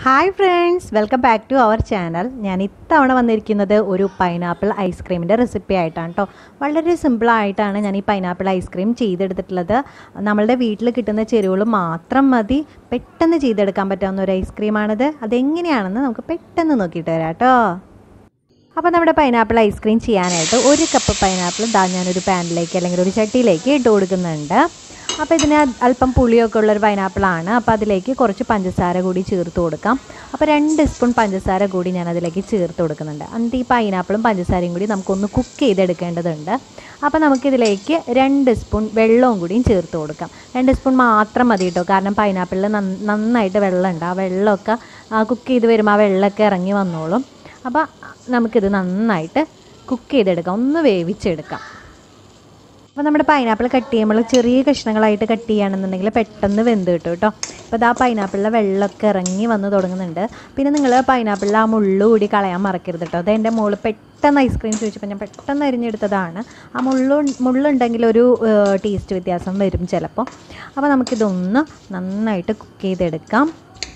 hi friends welcome back to our channel ഞാൻ ഇത്തവണ വന്നിരിക്കുന്നത് ഒരു പൈനാപ്പിൾ ഐസ്ക്രീമിൻ്റെ റെസിപ്പി ആയിട്ടാണ് കേട്ടോ വളരെ സിമ്പിളായിട്ടാണ് ഞാൻ ഈ പൈനാപ്പിൾ ഐസ്ക്രീം ചെയ്തെടുത്തിട്ടുള്ളത് നമ്മളുടെ വീട്ടിൽ കിട്ടുന്ന ചെരുവുകൾ മാത്രം മതി പെട്ടെന്ന് ചെയ്തെടുക്കാൻ പറ്റാവുന്ന ഒരു ഐസ്ക്രീമാണിത് അതെങ്ങനെയാണെന്ന് നമുക്ക് പെട്ടെന്ന് നോക്കിയിട്ട് വരാം കേട്ടോ അപ്പോൾ നമ്മുടെ പൈനാപ്പിൾ ഐസ്ക്രീം ചെയ്യാനായിട്ട് ഒരു കപ്പ് പൈനാപ്പിൾ ദാ ഞാനൊരു പാനിലേക്ക് അല്ലെങ്കിൽ ഒരു ചട്ടിയിലേക്ക് ഇട്ട് കൊടുക്കുന്നുണ്ട് അപ്പോൾ ഇതിന് അല്പം പുളിയൊക്കെ ഉള്ളൊരു പൈനാപ്പിളാണ് അപ്പോൾ അതിലേക്ക് കുറച്ച് പഞ്ചസാര കൂടി ചേർത്ത് കൊടുക്കാം അപ്പോൾ രണ്ട് സ്പൂൺ പഞ്ചസാര കൂടി ഞാൻ അതിലേക്ക് ചേർത്ത് കൊടുക്കുന്നുണ്ട് എന്നിട്ട് ഈ പൈനാപ്പിളും പഞ്ചസാരയും കൂടി നമുക്കൊന്ന് കുക്ക് ചെയ്തെടുക്കേണ്ടതുണ്ട് അപ്പോൾ നമുക്കിതിലേക്ക് രണ്ട് സ്പൂൺ വെള്ളവും കൂടിയും ചേർത്ത് കൊടുക്കാം രണ്ട് സ്പൂൺ മാത്രം മതി കേട്ടോ കാരണം പൈനാപ്പിളിൽ നന്നായിട്ട് വെള്ളമുണ്ട് ആ വെള്ളമൊക്കെ കുക്ക് ചെയ്ത് വരുമ്പോൾ ആ വെള്ളമൊക്കെ ഇറങ്ങി വന്നോളും അപ്പോൾ നമുക്കിത് നന്നായിട്ട് കുക്ക് ചെയ്തെടുക്കാം ഒന്ന് വേവിച്ചെടുക്കാം അപ്പോൾ നമ്മുടെ പൈനാപ്പിൾ കട്ട് ചെയ്യുമ്പോൾ ചെറിയ കഷ്ണങ്ങളായിട്ട് കട്ട് ചെയ്യുകയാണെന്നുണ്ടെങ്കിൽ പെട്ടെന്ന് വെന്ത് കിട്ടും കേട്ടോ അപ്പോൾ ഇതാ പൈനാപ്പിളിലെ വെള്ളമൊക്കെ ഇറങ്ങി വന്ന് തുടങ്ങുന്നുണ്ട് പിന്നെ നിങ്ങൾ പൈനാപ്പിളിൽ ആ മുള്ളു കൂടി കളയാൻ മറക്കരുത് കേട്ടോ അത് എൻ്റെ മോള് പെട്ടെന്ന് ഐസ്ക്രീം ചോദിച്ചപ്പോൾ ഞാൻ പെട്ടെന്ന് അരിഞ്ഞെടുത്തതാണ് ആ മുള്ളു മുള്ളുണ്ടെങ്കിൽ ഒരു ടേസ്റ്റ് വ്യത്യാസം വരും ചിലപ്പോൾ അപ്പോൾ നമുക്കിതൊന്ന് നന്നായിട്ട് കുക്ക് ചെയ്തെടുക്കാം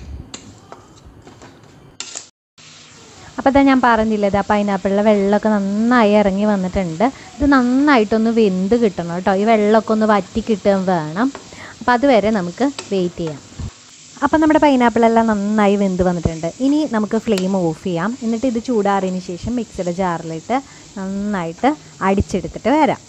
അപ്പോൾ ഇതാ ഞാൻ പറഞ്ഞില്ലേ ഇതാ പൈനാപ്പിളിലെ വെള്ളമൊക്കെ നന്നായി ഇറങ്ങി വന്നിട്ടുണ്ട് ഇത് നന്നായിട്ടൊന്ന് വെന്ത് കിട്ടണം കേട്ടോ ഈ വെള്ളമൊക്കെ ഒന്ന് വറ്റി കിട്ടുകയും വേണം അപ്പോൾ അതുവരെ നമുക്ക് വെയിറ്റ് ചെയ്യാം അപ്പോൾ നമ്മുടെ പൈനാപ്പിളെല്ലാം നന്നായി വെന്ത് വന്നിട്ടുണ്ട് ഇനി നമുക്ക് ഫ്ലെയിം ഓഫ് ചെയ്യാം എന്നിട്ട് ഇത് ചൂടാറിയതിന് ശേഷം മിക്സിയുടെ ജാറിലിട്ട് നന്നായിട്ട് അടിച്ചെടുത്തിട്ട് വരാം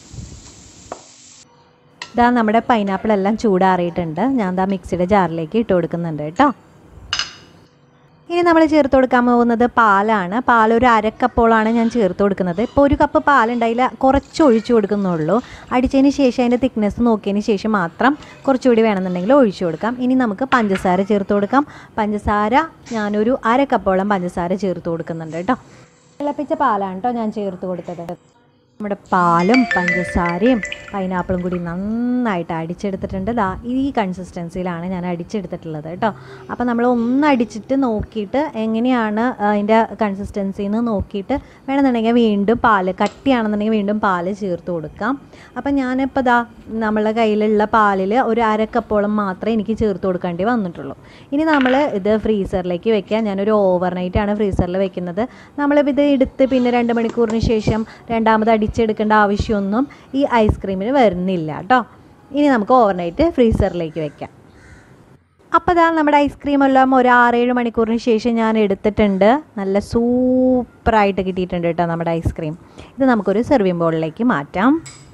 ഇതാ നമ്മുടെ പൈനാപ്പിളെല്ലാം ചൂടാറിയിട്ടുണ്ട് ഞാൻ ദാ മിക്സിയുടെ ജാറിലേക്ക് ഇട്ട് കൊടുക്കുന്നുണ്ട് കേട്ടോ ഇനി നമ്മൾ ചേർത്ത് കൊടുക്കാൻ പോകുന്നത് പാലാണ് പാൽ ഒരു അരക്കപ്പോളാണ് ഞാൻ ചേർത്ത് കൊടുക്കുന്നത് ഇപ്പോൾ ഒരു കപ്പ് പാലുണ്ടായില്ല കുറച്ച് ഒഴിച്ചു കൊടുക്കുന്നുള്ളൂ അടിച്ചതിന് ശേഷം അതിൻ്റെ തിക്നെസ് നോക്കിയതിന് ശേഷം മാത്രം കുറച്ചുകൂടി വേണമെന്നുണ്ടെങ്കിൽ ഒഴിച്ചു കൊടുക്കാം ഇനി നമുക്ക് പഞ്ചസാര ചേർത്ത് കൊടുക്കാം പഞ്ചസാര ഞാനൊരു അരക്കപ്പോളം പഞ്ചസാര ചേർത്ത് കൊടുക്കുന്നുണ്ട് കേട്ടോ തിളപ്പിച്ച പാലാണ് കേട്ടോ ഞാൻ ചേർത്ത് കൊടുത്തത് നമ്മുടെ പാലും പഞ്ചസാരയും പൈനാപ്പിളും കൂടി നന്നായിട്ട് അടിച്ചെടുത്തിട്ടുണ്ട് ദാ ഈ കൺസിസ്റ്റൻസിയിലാണ് ഞാൻ അടിച്ചെടുത്തിട്ടുള്ളത് കേട്ടോ അപ്പോൾ നമ്മൾ ഒന്ന് അടിച്ചിട്ട് നോക്കിയിട്ട് എങ്ങനെയാണ് അതിൻ്റെ കൺസിസ്റ്റൻസി എന്ന് നോക്കിയിട്ട് വേണമെന്നുണ്ടെങ്കിൽ വീണ്ടും പാല് കട്ടിയാണെന്നുണ്ടെങ്കിൽ വീണ്ടും പാല് ചേർത്ത് കൊടുക്കാം അപ്പോൾ ഞാനിപ്പോൾ ദാ നമ്മളെ കയ്യിലുള്ള പാലിൽ ഒരു അരക്കപ്പോളം മാത്രമേ എനിക്ക് ചേർത്ത് കൊടുക്കേണ്ടി വന്നിട്ടുള്ളൂ ഇനി നമ്മൾ ഇത് ഫ്രീസറിലേക്ക് വെക്കുക ഞാനൊരു ഓവർനൈറ്റാണ് ഫ്രീസറിൽ വെക്കുന്നത് നമ്മളിപ്പോൾ ഇത് എടുത്ത് പിന്നെ രണ്ട് മണിക്കൂറിന് ശേഷം രണ്ടാമത് അടിച്ചെടുക്കേണ്ട ആവശ്യമൊന്നും ഈ ഐസ്ക്രീമിന് വരുന്നില്ല കേട്ടോ ഇനി നമുക്ക് ഓവർനൈറ്റ് ഫ്രീസറിലേക്ക് വെക്കാം അപ്പോൾ ഇതാ നമ്മുടെ ഐസ്ക്രീം എല്ലാം ഒരു ആറേഴ് മണിക്കൂറിന് ശേഷം ഞാൻ എടുത്തിട്ടുണ്ട് നല്ല സൂപ്പറായിട്ട് കിട്ടിയിട്ടുണ്ട് കേട്ടോ നമ്മുടെ ഐസ്ക്രീം ഇത് നമുക്കൊരു സെർവിങ് ബോളിലേക്ക് മാറ്റാം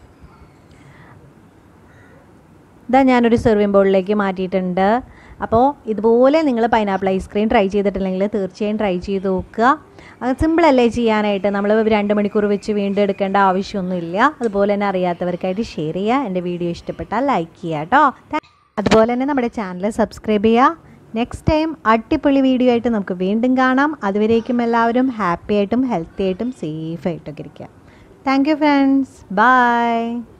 ഇതാ ഞാനൊരു സെർവിങ് ബോളിലേക്ക് മാറ്റിയിട്ടുണ്ട് അപ്പോൾ ഇതുപോലെ നിങ്ങൾ പൈനാപ്പിൾ ഐസ്ക്രീം ട്രൈ ചെയ്തിട്ടില്ലെങ്കിൽ തീർച്ചയായും ട്രൈ ചെയ്ത് നോക്കുക അത് സിമ്പിളല്ലേ ചെയ്യാനായിട്ട് നമ്മൾ രണ്ട് മണിക്കൂർ വെച്ച് വീണ്ടും എടുക്കേണ്ട ആവശ്യമൊന്നുമില്ല അതുപോലെ തന്നെ അറിയാത്തവർക്കായിട്ട് ഷെയർ ചെയ്യുക എൻ്റെ വീഡിയോ ഇഷ്ടപ്പെട്ടാൽ ലൈക്ക് ചെയ്യുക കേട്ടോ അതുപോലെ തന്നെ നമ്മുടെ ചാനൽ സബ്സ്ക്രൈബ് ചെയ്യുക നെക്സ്റ്റ് ടൈം അടിപൊളി വീഡിയോ ആയിട്ട് നമുക്ക് വീണ്ടും കാണാം അതുവരേക്കും എല്ലാവരും ഹാപ്പി ആയിട്ടും ഹെൽത്തി ആയിട്ടും സേഫ് ആയിട്ടൊക്കെ ഇരിക്കുക താങ്ക് യു ഫ്രണ്ട്സ് ബൈ